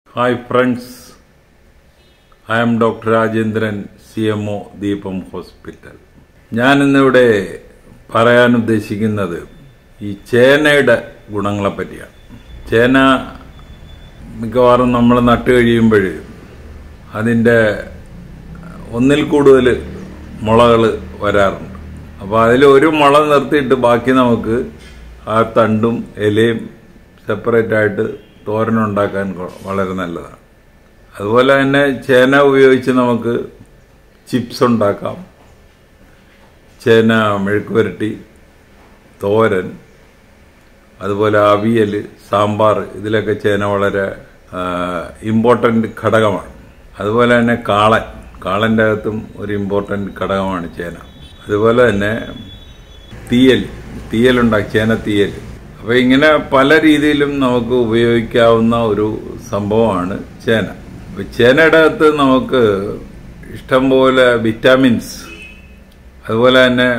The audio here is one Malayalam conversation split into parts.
Hi friends I'm doctor Rajendran C M O Deepam hospital ഞാൻ ഇന്നിവിടെ പറയാൻ ഉദ്ദേശിക്കുന്നത് ഈ ചേനയുടെ ഗുണങ്ങളെ പറ്റിയാണ് ചേന മിക്കവാറും നമ്മൾ നട്ട് കഴിയുമ്പോൾ അതിൻ്റെ ഒന്നിൽ കൂടുതൽ മുളകൾ വരാറുണ്ട് അപ്പോൾ അതിൽ ഒരു മുള നിർത്തിയിട്ട് ബാക്കി നമുക്ക് ആ തണ്ടും ഇലയും സെപ്പറേറ്റ് ആയിട്ട് തോരനുണ്ടാക്കാൻ കൊ- വളരെ നല്ലതാണ് അതുപോലെ തന്നെ ചേന ഉപയോഗിച്ച് നമുക്ക് ചിപ്സ് ഉണ്ടാക്കാം ചേന മെഴുക്ക് പുരട്ടി തോരൻ അതുപോലെ അവിയൽ സാമ്പാർ ഇതിലൊക്കെ ചേന വളരെ ഇമ്പോർട്ടൻ്റ് ഘടകമാണ് അതുപോലെ തന്നെ കാളൻ കാളൻ്റെ അകത്തും ഒരു ഇമ്പോർട്ടൻ്റ് ഘടകമാണ് ചേന അതുപോലെ തന്നെ തീയൽ തീയലുണ്ടാക്കി ചേന തീയൽ അപ്പോൾ ഇങ്ങനെ പല രീതിയിലും നമുക്ക് ഉപയോഗിക്കാവുന്ന ഒരു സംഭവമാണ് ചേന അപ്പോൾ ചേനയുടെ അകത്ത് നമുക്ക് ഇഷ്ടംപോലെ വിറ്റാമിൻസ് അതുപോലെ തന്നെ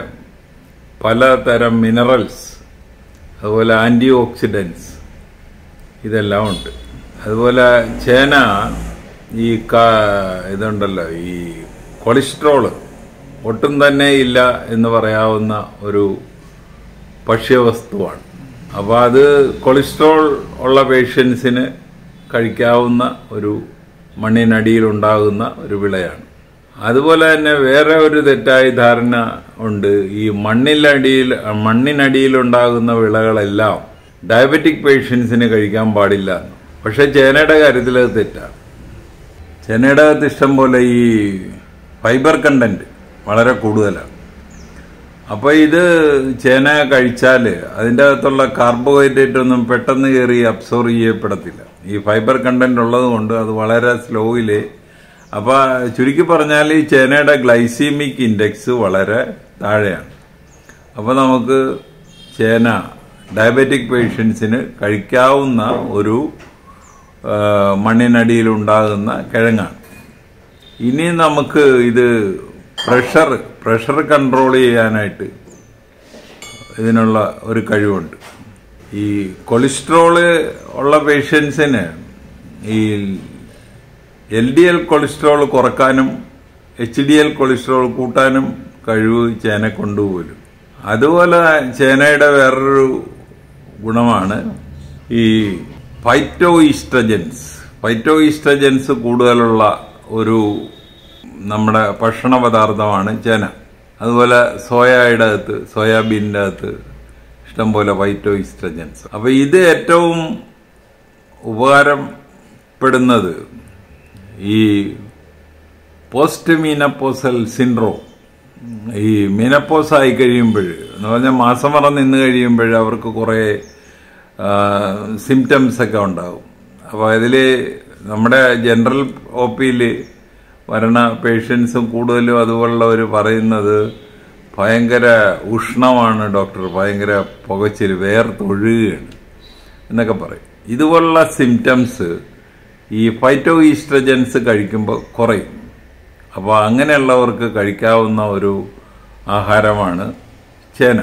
പലതരം മിനറൽസ് അതുപോലെ ആൻറ്റി ഓക്സിഡൻസ് ഇതെല്ലാം ഉണ്ട് അതുപോലെ ചേന ഈ കാ- ഇതുണ്ടല്ലോ ഈ കൊളസ്ട്രോള് ഒട്ടും തന്നെ ഇല്ല എന്ന് പറയാവുന്ന ഒരു ഭക്ഷ്യവസ്തുവാണ് അപ്പോൾ അത് കൊളസ്ട്രോൾ ഉള്ള പേഷ്യൻസിന് കഴിക്കാവുന്ന ഒരു മണ്ണിനടിയിലുണ്ടാകുന്ന ഒരു വിളയാണ് അതുപോലെ തന്നെ വേറെ ഒരു തെറ്റായ ധാരണ ഉണ്ട് ഈ മണ്ണിലടിയിൽ മണ്ണിനടിയിലുണ്ടാകുന്ന വിളകളെല്ലാം ഡയബറ്റിക് പേഷ്യൻസിന് കഴിക്കാൻ പാടില്ല എന്ന്. പക്ഷെ ചേനയുടെ കാര്യത്തിൽ അത് തെറ്റാണ് ചേനയുടെ അകത്ത് ഇഷ്ടം പോലെ ഈ ഫൈബർ കണ്ടന്റ് വളരെ കൂടുതലാണ് അപ്പോൾ ഇത് ചേന കഴിച്ചാൽ അതിൻ്റെ അകത്തുള്ള കാർബോഹൈഡ്രേറ്റ് ഒന്നും പെട്ടെന്ന് കയറി അബ്സോർവ് ചെയ്യപ്പെടത്തില്ല ഈ ഫൈബർ കണ്ടന്റ് ഉള്ളത് കൊണ്ട് അത് വളരെ സ്ലോയിൽ അപ്പോൾ ചുരുക്കി പറഞ്ഞാൽ ഈ ചേനയുടെ ഗ്ലൈസീമിക് ഇൻഡെക്സ് വളരെ താഴെയാണ് അപ്പോൾ നമുക്ക് ചേന ഡയബറ്റിക് പേഷ്യൻസിന് കഴിക്കാവുന്ന ഒരു ആ, മണ്ണിനടിയിലുണ്ടാകുന്ന കിഴങ്ങാണ് ഇനി നമുക്ക് ഇത് പ്രഷർ പ്രഷർ കൺട്രോൾ ചെയ്യാനായിട്ട് ഇതിനുള്ള ഒരു കഴിവുണ്ട് ഈ കൊളസ്ട്രോള് ഉള്ള പേഷ്യൻസിന് ഈ എൽ ഡി എൽ കൊളസ്ട്രോൾ കുറക്കാനും എച്ച് ഡി എൽ കൊളസ്ട്രോൾ കൂട്ടാനും കഴിവ് ചേന കൊണ്ടുപോലും അതുപോലെ ചേനയുടെ വേറൊരു ഗുണമാണ് ഈ ഫൈറ്റോ ഈസ്ട്രജൻസ് ഫൈറ്റോ ഈസ്ട്രജൻസ് കൂടുതലുള്ള ഒരു നമ്മുടെ ഭക്ഷണ പദാർത്ഥമാണ് ചേന അതുപോലെ സോയയുടെ അകത്ത് സോയാബീനിൻ്റെ അകത്ത് ഇഷ്ടംപോലെ ഫൈറ്റോ ഈസ്ട്രജൻസ് അപ്പോൾ ഇത് ഏറ്റവും ഉപകാരപ്പെടുന്നത് ഈ പോസ്റ്റ് മീനപ്പോസൽ സിൻഡ്രോം ഈ മീനപ്പോസ് ആയി കഴിയുമ്പോൾ എന്ന് പറഞ്ഞാൽ മാസം മറ നിന്ന് കഴിയുമ്പോൾ അവർക്ക് കുറേ സിംറ്റംസ് ഒക്കെ ഉണ്ടാവും അപ്പോൾ അതിൽ നമ്മുടെ ജനറൽ ഒ പിയിൽ വരണ പേഷ്യൻസും കൂടുതലും അതുപോലുള്ളവർ പറയുന്നത് ഭയങ്കര ഉഷ്ണമാണ് ഡോക്ടർ ഭയങ്കര പുകച്ചിൽ വേർത്തൊഴുകുകയാണ് എന്നൊക്കെ പറയും ഇതുപോലുള്ള സിംറ്റംസ് ഈ ഫൈറ്റോ ഈസ്ട്രജൻസ് കഴിക്കുമ്പോൾ കുറയും അപ്പോൾ അങ്ങനെയുള്ളവർക്ക് കഴിക്കാവുന്ന ഒരു ആഹാരമാണ് ചേന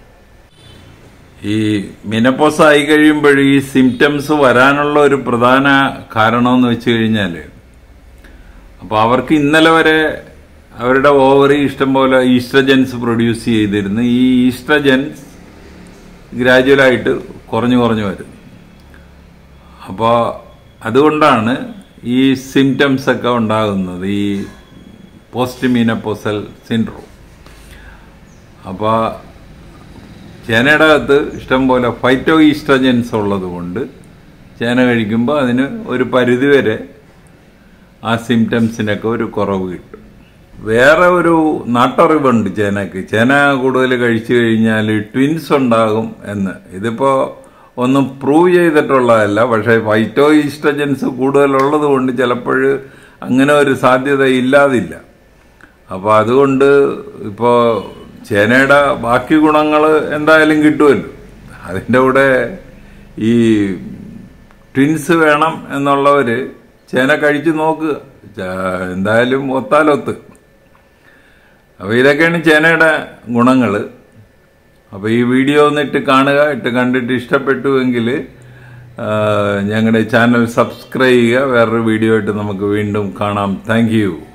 ഈ മിനപ്പോസ് ആയി കഴിയുമ്പോൾ ഈ സിംറ്റംസ് വരാനുള്ള ഒരു പ്രധാന കാരണമെന്ന് വെച്ച് കഴിഞ്ഞാൽ അപ്പോൾ അവർക്ക് ഇന്നലെ വരെ അവരുടെ ഓവറി ഇഷ്ടംപോലെ ഈസ്ട്രജൻസ് പ്രൊഡ്യൂസ് ചെയ്തിരുന്നു ഈ ഈസ്ട്രജൻസ് ഗ്രാജുവലായിട്ട് കുറഞ്ഞു കുറഞ്ഞു വരുന്നു അപ്പോൾ അതുകൊണ്ടാണ് ഈ സിംറ്റംസ് ഒക്കെ ഉണ്ടാകുന്നത് ഈ പോസ്റ്റ് മീനപ്പോസൽ സിൻഡ്രോം അപ്പോൾ ചേനയുടെ അകത്ത് ഇഷ്ടംപോലെ ഫൈറ്റോ ഈസ്ട്രജൻസ് ഉള്ളത് കൊണ്ട് ചേന കഴിക്കുമ്പോൾ അതിന് ഒരു പരിധിവരെ ആ സിംറ്റംസിനൊക്കെ ഒരു കുറവ് കിട്ടും വേറെ ഒരു നാട്ടറിവുണ്ട് ചേനയ്ക്ക് ചേന കൂടുതൽ കഴിച്ചു കഴിഞ്ഞാൽ ട്വിൻസ് ഉണ്ടാകും എന്ന് ഇതിപ്പോൾ ഒന്നും പ്രൂവ് ചെയ്തിട്ടുള്ളതല്ല പക്ഷേ ഫൈറ്റോ ഈസ്ട്രജൻസ് കൂടുതലുള്ളത് കൊണ്ട് ചിലപ്പോൾ അങ്ങനെ ഒരു സാധ്യത ഇല്ലാതില്ല അപ്പോൾ അതുകൊണ്ട് ഇപ്പോൾ ചേനയുടെ ബാക്കി ഗുണങ്ങൾ എന്തായാലും കിട്ടുമല്ലോ അതിൻ്റെ കൂടെ ഈ ട്വിൻസ് വേണം എന്നുള്ളവർ ചേന കഴിച്ചു നോക്കുക ച- എന്തായാലും ഒത്താലൊത്ത് അപ്പോൾ ഇതൊക്കെയാണ് ചേനയുടെ ഗുണങ്ങൾ അപ്പോൾ ഈ വീഡിയോ ഒന്ന് ഇട്ട് കാണുക ഇട്ട് കണ്ടിട്ട് ഇഷ്ടപ്പെട്ടുവെങ്കിൽ ഞങ്ങളുടെ ചാനൽ സബ്സ്ക്രൈബ് ചെയ്യുക വേറൊരു വീഡിയോ ആയിട്ട് നമുക്ക് വീണ്ടും കാണാം താങ്ക്